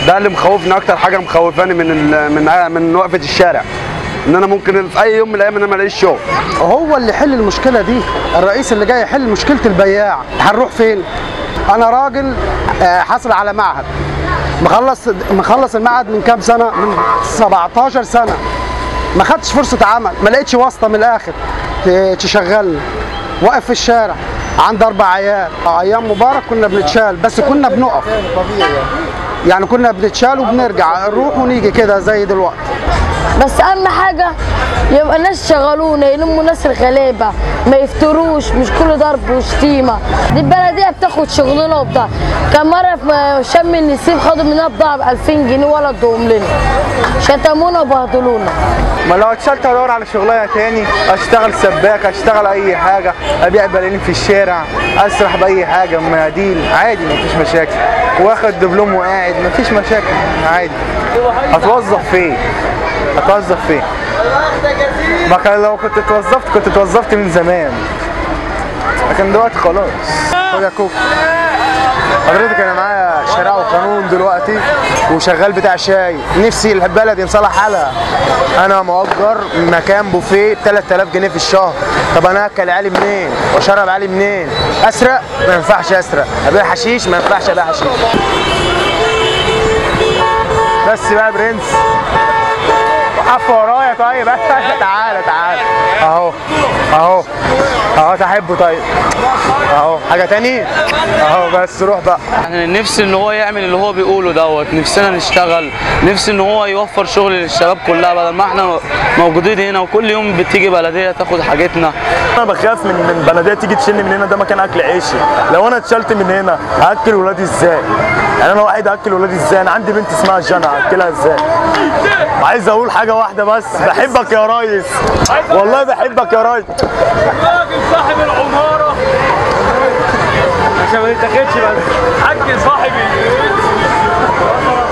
ده اللي مخوفني اكتر حاجه مخوفاني من ال- من من وقفه الشارع ان انا ممكن في اي يوم من الايام ان انا ما الاقيش شغل هو اللي يحل المشكله دي الرئيس اللي جاي يحل مشكله البياع هنروح فين انا راجل آه، حاصل على معهد مخلص مخلص المعهد من كام سنه من 17 سنه ما خدتش فرصه عمل ما لقيتش واسطه من الاخر ت- تشغلني واقف في الشارع عندي اربع عيال ايام مبارك كنا بنتشال بس كنا بنقف يعني كنا بنتشال وبنرجع نروح ونيجي كده زي دلوقتي بس اهم حاجه يبقى الناس شغلونا يلموا ناس الغلابه ما يفتروش مش كل ضرب وشتيمه دي البلديه بتاخد شغلنا وبتاع كان مره في شم النسيم خدوا مننا بضاعه ب 2000 جنيه ولا ادوهم لنا شتمونا وبهدلونا ما لو اتشلت ادور على شغلانه تاني اشتغل سباك اشتغل اي حاجه ابيع بلالين في الشارع اسرح باي حاجه مناديل عادي مفيش مشاكل واخد دبلوم وقاعد مفيش مشاكل عادي هتوظف فين هتوظف فين ما كان لو كنت اتوظفت كنت اتوظفت من زمان لكن دلوقتي خلاص خد يا كوكو حضرتك انا معايا شريعه وقانون دلوقتي وشغال بتاع شاي نفسي البلد ينصلح حالها انا مؤجر مكان بوفيه ب 3000 جنيه في الشهر طب انا اكل عيالي منين واشرب عيالي منين اسرق ما ينفعش اسرق ابيع حشيش ما ينفعش ابيع حشيش بس بقى يا برنس وقف ورايا طيب تعالى تعالى اهو اهو اهو تحبه طيب اهو حاجه تاني اهو بس روح بقى يعني نفسي ان هو يعمل اللي هو بيقوله دوت نفسنا نشتغل نفسي ان هو يوفر شغل للشباب كلها بدل ما احنا موجودين هنا وكل يوم بتيجي بلديه تاخد حاجتنا انا بخاف من من بلديه تيجي تشيلني من هنا ده مكان اكل عيشي لو انا اتشلت من هنا هاكل ولادي ازاي يعني انا واحد هاكل ولادي ازاي انا عندي بنت اسمها جنى هاكلها ازاي عايز اقول حاجه واحده بس بحبك يا ريس والله بحبك يا ريس راجل صاحب العمارة عشان ما يتاخدش بس حاج صاحب البيت